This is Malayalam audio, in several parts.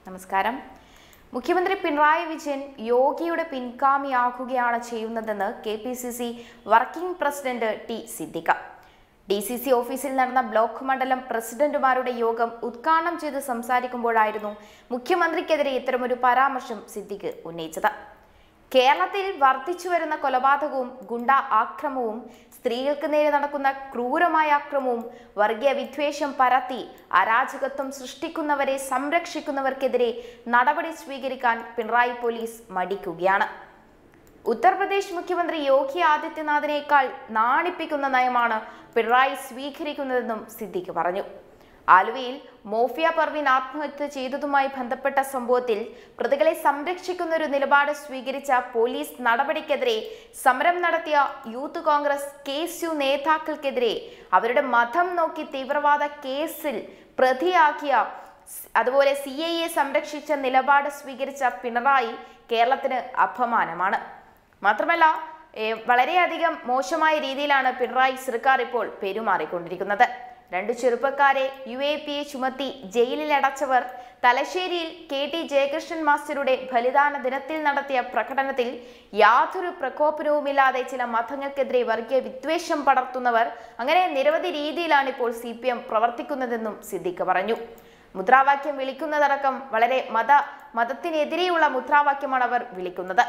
നമസ്കാരം മുഖ്യമന്ത്രി പിണറായി വിജയൻ യോഗിയുടെ പിൻഗാമിയാകുകയാണ് ചെയ്യുന്നതെന്ന് K P C C working president T Siddique D C C ഓഫീസിൽ നടന്ന ബ്ലോക്ക് മണ്ഡലം പ്രസിഡന്റുമാരുടെ യോഗം ഉദ്ഘാടനം ചെയ്ത് സംസാരിക്കുമ്പോഴായിരുന്നു മുഖ്യമന്ത്രിക്കെതിരെ ഇത്തരമൊരു പരാമർശം സിദ്ദിഖ് ഉന്നയിച്ചത് കേരളത്തിൽ വർദ്ധിച്ചു വരുന്ന കൊലപാതകവും ഗുണ്ട ആക്രമവും സ്ത്രീകൾക്ക് നേരെ നടക്കുന്ന ക്രൂരമായ അക്രമവും വർഗീയ വിദ്വേഷം പരത്തി അരാജകത്വം സൃഷ്ടിക്കുന്നവരെ സംരക്ഷിക്കുന്നവർക്കെതിരെ നടപടി സ്വീകരിക്കാൻ പിണറായി പോലീസ് മടിക്കുകയാണ് ഉത്തർപ്രദേശ് മുഖ്യമന്ത്രി യോഗി ആദിത്യനാഥിനേക്കാൾ നാണിപ്പിക്കുന്ന നയമാണ് പിണറായി സ്വീകരിക്കുന്നതെന്നും സിദ്ദിഖ് പറഞ്ഞു ആലുവയിൽ മോഫിയ പർവീൻ ആത്മഹത്യ ചെയ്തതുമായി ബന്ധപ്പെട്ട സംഭവത്തിൽ പ്രതികളെ സംരക്ഷിക്കുന്ന ഒരു നിലപാട് സ്വീകരിച്ച പോലീസ് നടപടിക്കെതിരെ സമരം നടത്തിയ youth Congress K S U നേതാക്കൾക്കെതിരെ അവരുടെ മതം നോക്കി തീവ്രവാദ കേസിൽ പ്രതിയാക്കിയ അതുപോലെ സി ഐ എ സംരക്ഷിച്ച നിലപാട് സ്വീകരിച്ച പിണറായി കേരളത്തിന് അപമാനമാണ് മാത്രമല്ല ഏഹ്, വളരെയധികം മോശമായ രീതിയിലാണ് പിണറായി സർക്കാർ ഇപ്പോൾ പെരുമാറിക്കൊണ്ടിരിക്കുന്നത് രണ്ട് ചെറുപ്പക്കാരെ യു എ പി എ ചുമത്തി ജയിലിൽ അടച്ചവർ തലശ്ശേരിയിൽ കെ ടി ജയകൃഷ്ണൻ മാസ്റ്ററുടെ ബലിദാന ദിനത്തിൽ നടത്തിയ പ്രകടനത്തിൽ യാതൊരു പ്രകോപനവുമില്ലാതെ ചില മതങ്ങൾക്കെതിരെ വർഗീയ വിദ്വേഷം പടർത്തുന്നവർ അങ്ങനെ നിരവധി രീതിയിലാണ് ഇപ്പോൾ സി പി എം പ്രവർത്തിക്കുന്നതെന്നും സിദ്ദിഖ് പറഞ്ഞു മുദ്രാവാക്യം വിളിക്കുന്നതടക്കം വളരെ മത മതത്തിനെതിരെയുള്ള മുദ്രാവാക്യമാണ് അവർ വിളിക്കുന്നത്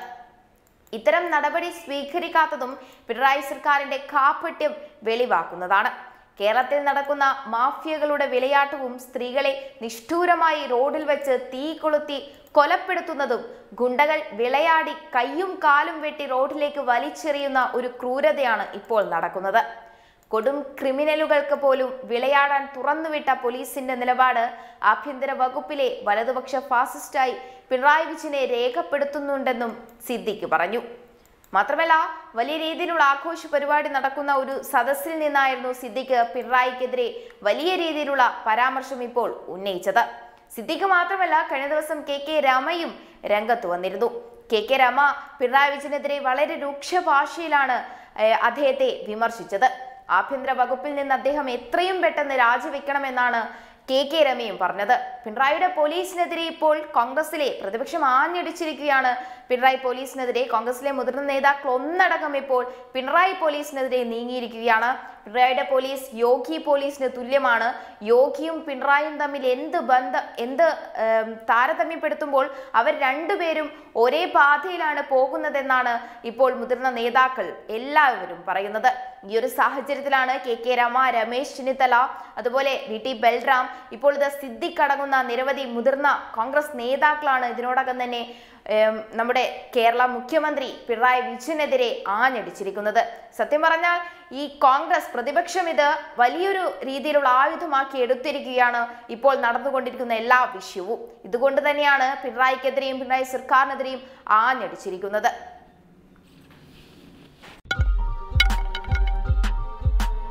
ഇത്തരം നടപടി സ്വീകരിക്കാത്തതും പിണറായി സർക്കാരിന്റെ കാപ്പട്യം വെളിവാക്കുന്നതാണ് കേരളത്തിൽ നടക്കുന്ന മാഫിയകളുടെ വിളയാട്ടവും സ്ത്രീകളെ നിഷ്ഠൂരമായി റോഡിൽ വെച്ച് തീ കൊളുത്തി കൊലപ്പെടുത്തുന്നതും ഗുണ്ടകൾ വിളയാടി കയ്യും കാലും വെട്ടി റോഡിലേക്ക് വലിച്ചെറിയുന്ന ഒരു ക്രൂരതയാണ് ഇപ്പോൾ നടക്കുന്നത് കൊടും ക്രിമിനലുകൾക്ക് പോലും വിളയാടാൻ തുറന്നുവിട്ട പോലീസിന്റെ നിലപാട് ആഭ്യന്തര വകുപ്പിലെ വലതുപക്ഷ ഫാസിസ്റ്റായി പിണറായി വിജയനെ രേഖപ്പെടുത്തുന്നുണ്ടെന്നും സിദ്ദിഖ് പറഞ്ഞു മാത്രമല്ല വലിയ രീതിയിലുള്ള ആഘോഷ പരിപാടി നടക്കുന്ന ഒരു സദസ്സിൽ നിന്നായിരുന്നു സിദ്ദിഖ് പിണറായിക്കെതിരെ വലിയ രീതിയിലുള്ള പരാമർശം ഇപ്പോൾ ഉന്നയിച്ചത് സിദ്ദിഖ് മാത്രമല്ല കഴിഞ്ഞ ദിവസം കെ കെ രമയും രംഗത്ത് വന്നിരുന്നു കെ കെ രമ പിണറായി വിജയനെതിരെ വളരെ രൂക്ഷ ഭാഷയിലാണ് ഏഹ്, അദ്ദേഹത്തെ വിമർശിച്ചത് ആഭ്യന്തര വകുപ്പിൽ നിന്ന് അദ്ദേഹം എത്രയും പെട്ടെന്ന് രാജിവെക്കണമെന്നാണ് കെ കെ രമയും പറഞ്ഞത് പിണറായിയുടെ പോലീസിനെതിരെ ഇപ്പോൾ കോൺഗ്രസിലെ പ്രതിപക്ഷം ആഞ്ഞടിച്ചിരിക്കുകയാണ് പിണറായി പോലീസിനെതിരെ കോൺഗ്രസിലെ മുതിർന്ന നേതാക്കൾ ഒന്നടങ്കം ഇപ്പോൾ പിണറായി പോലീസിനെതിരെ നീങ്ങിയിരിക്കുകയാണ് പിണറായിയുടെ പോലീസ് യോഗി പോലീസിന് തുല്യമാണ് യോഗിയും പിണറായിയും തമ്മിൽ എന്ത് ബന്ധം എന്ത് ഏം, താരതമ്യപ്പെടുത്തുമ്പോൾ അവർ രണ്ടുപേരും ഒരേ പാതയിലാണ് പോകുന്നതെന്നാണ് ഇപ്പോൾ മുതിർന്ന നേതാക്കൾ എല്ലാവരും പറയുന്നത് ഈ ഒരു സാഹചര്യത്തിലാണ് കെ കെ രമ രമേശ് ചെന്നിത്തല അതുപോലെ വി ടി ബൽറാം ഇപ്പോൾ ഇത് സിദ്ദിഖ് അടങ്ങുന്ന നിരവധി മുതിർന്ന കോൺഗ്രസ് നേതാക്കളാണ് ഇതിനോടകം തന്നെ ഏം, നമ്മുടെ കേരള മുഖ്യമന്ത്രി പിണറായി വിജയനെതിരെ ആഞ്ഞടിച്ചിരിക്കുന്നത് സത്യം പറഞ്ഞാൽ ഈ കോൺഗ്രസ് പ്രതിപക്ഷം ഇത് വലിയൊരു രീതിയിലുള്ള ആയുധമാക്കി എടുത്തിരിക്കുകയാണ് ഇപ്പോൾ നടന്നുകൊണ്ടിരിക്കുന്ന എല്ലാ വിഷയവും ഇതുകൊണ്ട് തന്നെയാണ് പിണറായിക്കെതിരെയും Pinarayi സർക്കാരിനെതിരെയും ആഞ്ഞടിച്ചിരിക്കുന്നത്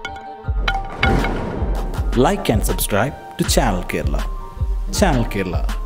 like and subscribe to Channel Kerala. Channel Kerala,